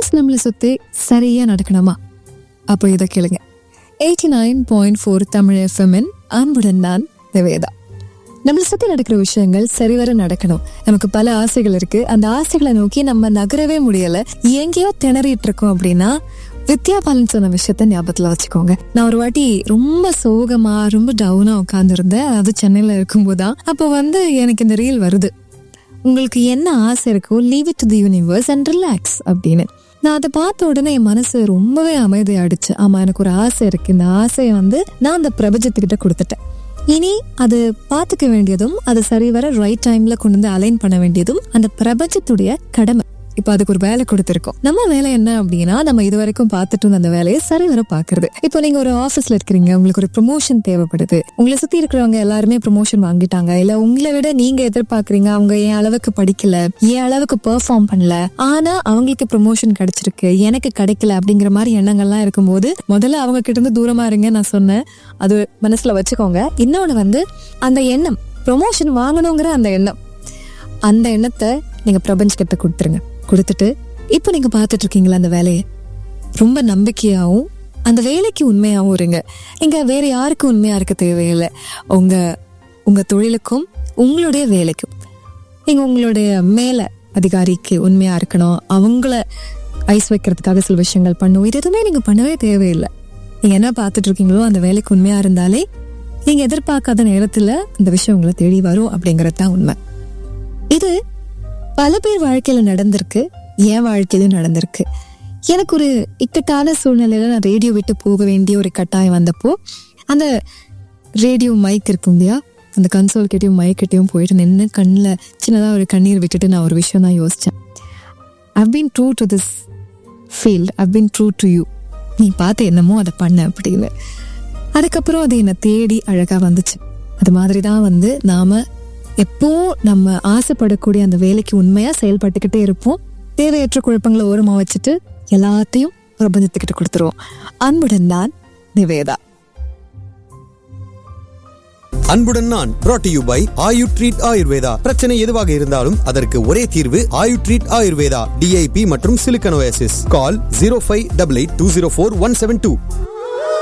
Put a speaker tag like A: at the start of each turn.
A: things நம்மளை சுற்றி சரியா நடக்கணுமா அப்போ இதை கேளுங்க eighty nine point four Tamil எஃப்எம்என் அன்புடன் நான் நிவேதா நம்மளை சுற்றி நடக்கிற விஷயங்கள் சரிவர நடக்கணும் நமக்கு பல ஆசைகள் இருக்கு அந்த ஆசைகளை நோக்கி நம்ம நகரவே முடியல எங்கேயோ திணறிட்டு இருக்கோம் அப்படின்னா வித்யா பாலன் சொன்ன விஷயத்த ஞாபகத்துல வச்சுக்கோங்க நான் ஒரு வாட்டி ரொம்ப சோகமா ரொம்ப டவுனா உட்காந்துருந்தேன் அதாவது சென்னையில இருக்கும்போது தான் அப்போ வந்து எனக்கு இந்த ரீல் வருது உங்களுக்கு என்ன ஆசை இருக்கோ leave it to the universe and relax அப்படின்னு நான் அதை பார்த்த உடனே என் மனசு ரொம்பவே அமைதியாயிடுச்சு ஆமா எனக்கு ஒரு ஆசை இருக்கு இந்த ஆசையை வந்து நான் அந்த பிரபஞ்சத்துக்கிட்ட கொடுத்துட்டேன் இனி அது பார்த்துக்க வேண்டியதும் அது சரிவர ரைட் டைம்ல கொண்டு வந்து அலைன் பண்ண வேண்டியதும் அந்த பிரபஞ்சத்துடைய கடமை இப்போ அதுக்கு ஒரு வேலை கொடுத்துருக்கோம் நம்ம வேலை என்ன அப்படின்னா நம்ம இது வரைக்கும் பார்த்துட்டு இருந்த அந்த வேலையை சரிவர பாக்குறது இப்போ நீங்க ஒரு ஆஃபீஸ்ல இருக்கிறீங்க உங்களுக்கு ஒரு ப்ரொமோஷன் தேவைப்படுது உங்களை சுத்தி இருக்கிறவங்க எல்லாருமே ப்ரொமோஷன் வாங்கிட்டாங்க இல்ல உங்களை விட நீங்க எதிர்பார்க்கறீங்க அவங்க என் அளவுக்கு படிக்கல என் அளவுக்கு பெர்ஃபார்ம் பண்ணல ஆனா அவங்களுக்கு ப்ரொமோஷன் கிடைச்சிருக்கு எனக்கு கிடைக்கல அப்படிங்கிற மாதிரி எண்ணங்கள்லாம் இருக்கும்போது முதல்ல அவங்க கிட்ட இருந்து தூரமா இருங்க நான் சொன்னேன் அது மனசுல வச்சுக்கோங்க இன்னொன்னு வந்து அந்த எண்ணம் ப்ரொமோஷன் வாங்கணுங்கிற அந்த எண்ணம் அந்த எண்ணத்தை நீங்க பிரபஞ்ச கிட்ட கொடுத்துருங்க கொடுத்துட்டு இப்போ நீங்க பார்த்துட்டு இருக்கீங்களா அந்த வேலையை ரொம்ப நம்பிக்கையாகவும் அந்த வேலைக்கு உண்மையாகவும் இருங்க இங்க வேற யாருக்கும் உண்மையா இருக்க தேவையில்லை உங்க உங்க தொழிலுக்கும் உங்களுடைய வேலைக்கும் நீங்க உங்களுடைய மேல அதிகாரிக்கு உண்மையா இருக்கணும் அவங்கள ஐஸ் வைக்கிறதுக்காக சில விஷயங்கள் பண்ணும் இது எதுவுமே நீங்க பண்ணவே தேவையில்லை நீங்க என்ன பார்த்துட்டு இருக்கீங்களோ அந்த வேலைக்கு உண்மையா இருந்தாலே நீங்க எதிர்பார்க்காத நேரத்துல இந்த விஷயம் உங்களை தேடி வரும் அப்படிங்கறது தான் உண்மை இது பல பேர் வாழ்க்கையில நடந்திருக்கு என் வாழ்க்கையிலும் நடந்திருக்கு எனக்கு ஒரு இக்கட்டான சூழ்நிலையில நான் ரேடியோ விட்டு போக வேண்டிய ஒரு கட்டாயம் வந்தப்போ அந்த ரேடியோ மைக் இருக்கும் இல்லையா அந்த கன்சோல் கிட்டயும் மைக் கிட்டயும் போயிட்டு நின்று கண்ணில் சின்னதாக ஒரு கண்ணீர் விட்டுட்டு நான் ஒரு விஷயம் தான் யோசித்தேன் I've been true to this field I've been true to you நீ பார்த்து என்னமோ அதை பண்ண அப்படின்னு அதுக்கப்புறம் அது என்னை தேடி அழகாக வந்துச்சு அது மாதிரி தான் வந்து நாம எப்போ நம்ம ஆசைப்படக்கூடிய அந்த வேலைக்கு உண்மையா செயல்பட்டுக்கிட்டே இருப்போம் தேவையற்ற குழப்பங்களை ஓரமா வச்சுட்டு எல்லாத்தையும் பிரபஞ்சத்துக்கிட்ட கொடுத்துருவோம் அன்புடன் நான் நிவேதா
B: அன்புடன் நான் brought to you by Ayu treat Ayurveda பிரச்சனை எதுவாக இருந்தாலும் அதற்கு ஒரே தீர்வு ஆயு ட்ரீட் ஆயுர்வேதா டிஐபி மற்றும் சிலிக்கனோசிஸ் call zero five double eight two zero four one seven two